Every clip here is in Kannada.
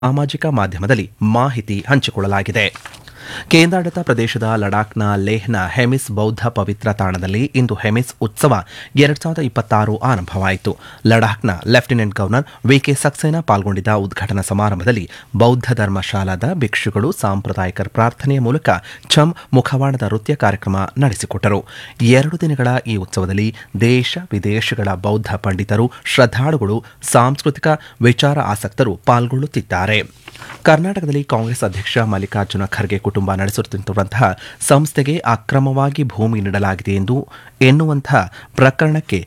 ಸಾಮಾಜಿಕ ಮಾಧ್ಯಮದಲ್ಲಿ ಮಾಹಿತಿ ಹಂಚಿಕೊಳ್ಳಲಾಗಿದೆ ಕೇಂದ್ರಾಡಳಿತ ಪ್ರದೇಶದ ಲಡಾಖ್ನ ಲೇಹ್ನ ಹೆಮಿಸ್ ಬೌದ್ಧ ಪವಿತ್ರ ತಾಣದಲ್ಲಿ ಇಂದು ಹೆಮಿಸ್ ಉತ್ಸವ ಎರಡ್ ಸಾವಿರದ ಇಪ್ಪತ್ತಾರು ಆರಂಭವಾಯಿತು ಲಡಾಖ್ನ ಲೆಫ್ಟಿನೆಂಟ್ ಗವರ್ನರ್ ವಿಕೆ ಸಕ್ಸೇನಾ ಪಾಲ್ಗೊಂಡಿದ್ದ ಉದ್ಘಾಟನಾ ಸಮಾರಂಭದಲ್ಲಿ ಬೌದ್ಧ ಧರ್ಮಶಾಲಾದ ಭಿಕ್ಷುಗಳು ಸಾಂಪ್ರದಾಯಿಕ ಪ್ರಾರ್ಥನೆಯ ಮೂಲಕ ಛಮ್ ಮುಖವಾಣದ ನೃತ್ಯ ಕಾರ್ಯಕ್ರಮ ನಡೆಸಿಕೊಟ್ಟರು ಎರಡು ದಿನಗಳ ಈ ಉತ್ಸವದಲ್ಲಿ ದೇಶ ವಿದೇಶಗಳ ಬೌದ್ಧ ಪಂಡಿತರು ಶ್ರದ್ಧಾಳುಗಳು ಸಾಂಸ್ಕೃತಿಕ ವಿಚಾರ ಆಸಕ್ತರು ಪಾಲ್ಗೊಳ್ಳುತ್ತಿದ್ದಾರೆ ಕರ್ನಾಟಕದಲ್ಲಿ ಕಾಂಗ್ರೆಸ್ ಅಧ್ಯಕ್ಷ ಮಲ್ಲಿಕಾರ್ಜುನ ಖರ್ಗೆ ಕುಟುಂಬ ನಡೆಸುತ್ತಿರುವಂತಹ ಸಂಸ್ಥೆಗೆ ಅಕ್ರಮವಾಗಿ ಭೂಮಿ ನೀಡಲಾಗಿದೆ ಎಂದು ಎನ್ನುವಂತಹ ಪ್ರಕರಣಕ್ಕೆ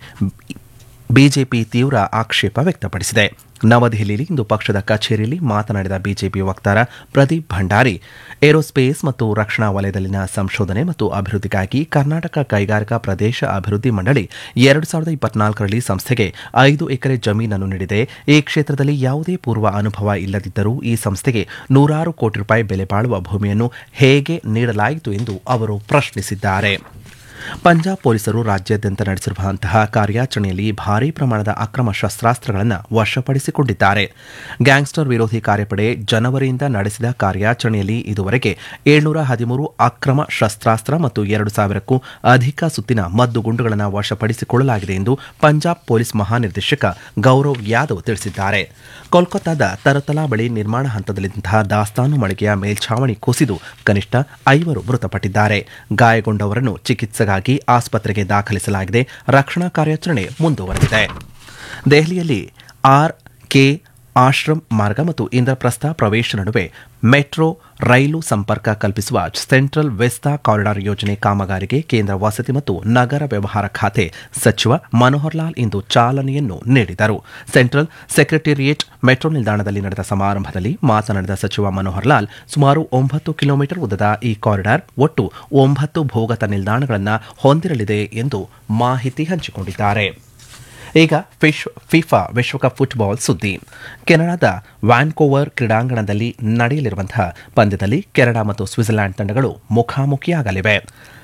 ಬಿಜೆಪಿ ತೀವ್ರ ಆಕ್ಷೇಪ ವ್ಯಕ್ತಪಡಿಸಿದೆ ನವದೆಹಲಿಯಲ್ಲಿ ಇಂದು ಪಕ್ಷದ ಕಚೇರಿಯಲ್ಲಿ ಮಾತನಾಡಿದ ಬಿಜೆಪಿ ವಕ್ತಾರ ಪ್ರದೀಪ್ ಭಂಡಾರಿ ಏರೋಸ್ಪೇಸ್ ಮತ್ತು ರಕ್ಷಣಾ ವಲಯದಲ್ಲಿನ ಸಂಶೋಧನೆ ಮತ್ತು ಅಭಿವೃದ್ಧಿಗಾಗಿ ಕರ್ನಾಟಕ ಕೈಗಾರಿಕಾ ಪ್ರದೇಶ ಅಭಿವೃದ್ಧಿ ಮಂಡಳಿ ಎರಡು ಸಾವಿರದ ಇಪ್ಪತ್ನಾಲ್ಕರಲ್ಲಿ ಸಂಸ್ಥೆಗೆ ಐದು ಎಕರೆ ಜಮೀನನ್ನು ನೀಡಿದೆ ಈ ಕ್ಷೇತ್ರದಲ್ಲಿ ಯಾವುದೇ ಪೂರ್ವ ಅನುಭವ ಇಲ್ಲದಿದ್ದರೂ ಈ ಸಂಸ್ಥೆಗೆ ನೂರಾರು ಕೋಟಿ ರೂಪಾಯಿ ಬೆಲೆ ಬಾಳುವ ಭೂಮಿಯನ್ನು ಹೇಗೆ ನೀಡಲಾಯಿತು ಎಂದು ಅವರು ಪ್ರಶ್ನಿಸಿದ್ದಾರೆ ಪಂಜಾಬ್ ಪೊಲೀಸರು ರಾಜ್ಯಾದ್ಯಂತ ನಡೆಸಿರುವಂತಹ ಕಾರ್ಯಾಚರಣೆಯಲ್ಲಿ ಭಾರೀ ಪ್ರಮಾಣದ ಅಕ್ರಮ ಶಸ್ತ್ರಾಸ್ತ್ರಗಳನ್ನು ವಶಪಡಿಸಿಕೊಂಡಿದ್ದಾರೆ ಗ್ಯಾಂಗ್ಸ್ಟರ್ ವಿರೋಧಿ ಕಾರ್ಯಪಡೆ ಜನವರಿಯಿಂದ ನಡೆಸಿದ ಕಾರ್ಯಾಚರಣೆಯಲ್ಲಿ ಇದುವರೆಗೆ ಏಳ್ನೂರ ಹದಿಮೂರು ಅಕ್ರಮ ಶಸ್ತ್ರಾಸ್ತ್ರ ಮತ್ತು ಎರಡು ಸಾವಿರಕ್ಕೂ ಅಧಿಕ ಸುತ್ತಿನ ಮದ್ದುಗುಂಡುಗಳನ್ನು ವಶಪಡಿಸಿಕೊಳ್ಳಲಾಗಿದೆ ಎಂದು ಪಂಜಾಬ್ ಪೊಲೀಸ್ ಮಹಾನಿರ್ದೇಶಕ ಗೌರವ್ ಯಾದವ್ ತಿಳಿಸಿದ್ದಾರೆ ಕೋಲ್ಕತ್ತಾದ ತರತಲಾ ಬಳಿ ನಿರ್ಮಾಣ ಹಂತದಲ್ಲಿದ್ದಂತಹ ದಾಸ್ತಾನು ಮಳಿಗೆಯ ಮೇಲ್ಛಾವಣಿ ಕುಸಿದು ಕನಿಷ್ಠ ಐವರು ಮೃತಪಟ್ಟಿದ್ದಾರೆ ಗಾಯಗೊಂಡವರನ್ನು ಚಿಕಿತ್ಸೆಗಾಗಿ ಆಸ್ಪತ್ರೆಗೆ ದಾಖಲಿಸಲಾಗಿದೆ ರಕ್ಷಣಾ ಕಾರ್ಯಾಚರಣೆ ಮುಂದುವರೆದಿದೆ ದೆಹಲಿಯಲ್ಲಿ ಆರ್ ಕೆ ಆಶ್ರಮ್ ಮಾರ್ಗ ಮತ್ತು ಇಂದ್ರಪ್ರಸ್ಥ ಪ್ರವೇಶ ನಡುವೆ ಮೆಟ್ರೋ ರೈಲು ಸಂಪರ್ಕ ಕಲ್ಪಿಸುವ ಸೆಂಟ್ರಲ್ ವೆಸ್ತಾ ಕಾರಿಡಾರ್ ಯೋಜನೆ ಕಾಮಗಾರಿಗೆ ಕೇಂದ್ರ ವಸತಿ ಮತ್ತು ನಗರ ವ್ಯವಹಾರ ಖಾತೆ ಸಚಿವ ಮನೋಹರ್ ಲಾಲ್ ಇಂದು ಚಾಲನೆಯನ್ನು ನೀಡಿದರು ಸೆಂಟ್ರಲ್ ಸೆಕ್ರೆಟೇರಿಯೇಟ್ ಮೆಟ್ರೋ ನಿಲ್ದಾಣದಲ್ಲಿ ನಡೆದ ಸಮಾರಂಭದಲ್ಲಿ ಮಾತನಾಡಿದ ಸಚಿವ ಮನೋಹರ್ ಲಾಲ್ ಸುಮಾರು ಒಂಬತ್ತು ಕಿಲೋಮೀಟರ್ ಉದ್ದದ ಈ ಕಾರಿಡಾರ್ ಒಟ್ಟು ಒಂಬತ್ತು ಭೂಗತ ನಿಲ್ದಾಣಗಳನ್ನು ಹೊಂದಿರಲಿದೆ ಎಂದು ಮಾಹಿತಿ ಹಂಚಿಕೊಂಡಿದ್ದಾರೆ ಈಗ ಫಿಶ್ ಫಿಫಾ ವಿಶ್ವಕಪ್ ಫುಟ್ಬಾಲ್ ಸುದ್ದಿ ಕೆನಡಾದ ವ್ಯಾನ್ಕೋವರ್ ಕ್ರೀಡಾಂಗಣದಲ್ಲಿ ನಡೆಯಲಿರುವಂತಹ ಪಂದ್ಯದಲ್ಲಿ ಕೆನಡಾ ಮತ್ತು ಸ್ವಿಟ್ಜರ್ಲ್ಯಾಂಡ್ ತಂಡಗಳು ಮುಖಾಮುಖಿಯಾಗಲಿವೆ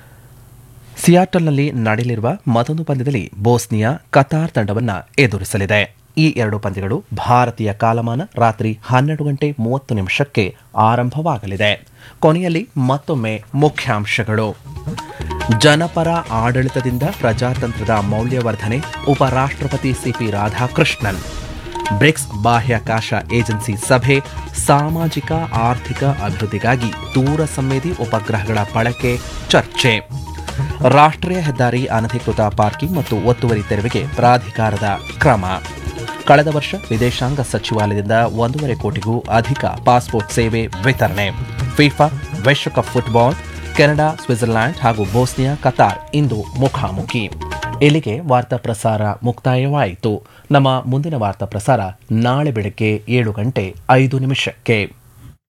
ಸಿಯಾಟಲ್ನಲ್ಲಿ ನಡೆಯಲಿರುವ ಮತ್ತೊಂದು ಪಂದ್ಯದಲ್ಲಿ ಬೋಸ್ನಿಯಾ ಕತಾರ್ ತಂಡವನ್ನು ಎದುರಿಸಲಿದೆ ಈ ಎರಡು ಪಂದ್ಯಗಳು ಭಾರತೀಯ ಕಾಲಮಾನ ರಾತ್ರಿ ಹನ್ನೆರಡು ಗಂಟೆ ಮೂವತ್ತು ನಿಮಿಷಕ್ಕೆ ಆರಂಭವಾಗಲಿದೆ ಕೊನೆಯಲ್ಲಿ ಮತ್ತೊಮ್ಮೆ ಮುಖ್ಯಾಂಶಗಳು ಜನಪರ ಆಡಳಿತದಿಂದ ಪ್ರಜಾತಂತ್ರದ ಮೌಲ್ಯವರ್ಧನೆ ಉಪರಾಷ್ಟ್ರಪತಿ ಸಿಪಿ ರಾಧಾಕೃಷ್ಣನ್ ಬ್ರಿಕ್ಸ್ ಬಾಹ್ಯಾಕಾಶ ಏಜೆನ್ಸಿ ಸಭೆ ಸಾಮಾಜಿಕ ಆರ್ಥಿಕ ಅಭಿವೃದ್ಧಿಗಾಗಿ ದೂರ ಸಂವೇದಿ ಉಪಗ್ರಹಗಳ ಬಳಕೆ ಚರ್ಚೆ ರಾಷ್ಟ್ರೀಯ ಹೆದ್ದಾರಿ ಅನಧಿಕೃತ ಪಾರ್ಕಿಂಗ್ ಮತ್ತು ಒತ್ತುವರಿ ತೆರವಿಗೆ ಪ್ರಾಧಿಕಾರದ ಕ್ರಮ ಕಳೆದ ವರ್ಷ ವಿದೇಶಾಂಗ ಸಚಿವಾಲಯದಿಂದ ಒಂದೂವರೆ ಕೋಟಿಗೂ ಅಧಿಕ ಪಾಸ್ಪೋರ್ಟ್ ಸೇವೆ ವಿತರಣೆ ಫಿಫಾ ವಿಶ್ವಕಪ್ ಫುಟ್ಬಾಲ್ ಕೆನಡಾ ಸ್ವಿಟ್ಜರ್ಲ್ಯಾಂಡ್ ಹಾಗೂ ಬೋಸ್ನಿಯಾ ಕತಾರ್ ಇಂದು ಮುಖಾಮುಖಿ ಇಲ್ಲಿಗೆ ವಾರ್ತಾ ಪ್ರಸಾರ ಮುಕ್ತಾಯವಾಯಿತು ನಮ್ಮ ಮುಂದಿನ ವಾರ್ತಾ ಪ್ರಸಾರ ನಾಳೆ ಬೆಳಗ್ಗೆ ಏಳು ಗಂಟೆ ಐದು ನಿಮಿಷಕ್ಕೆ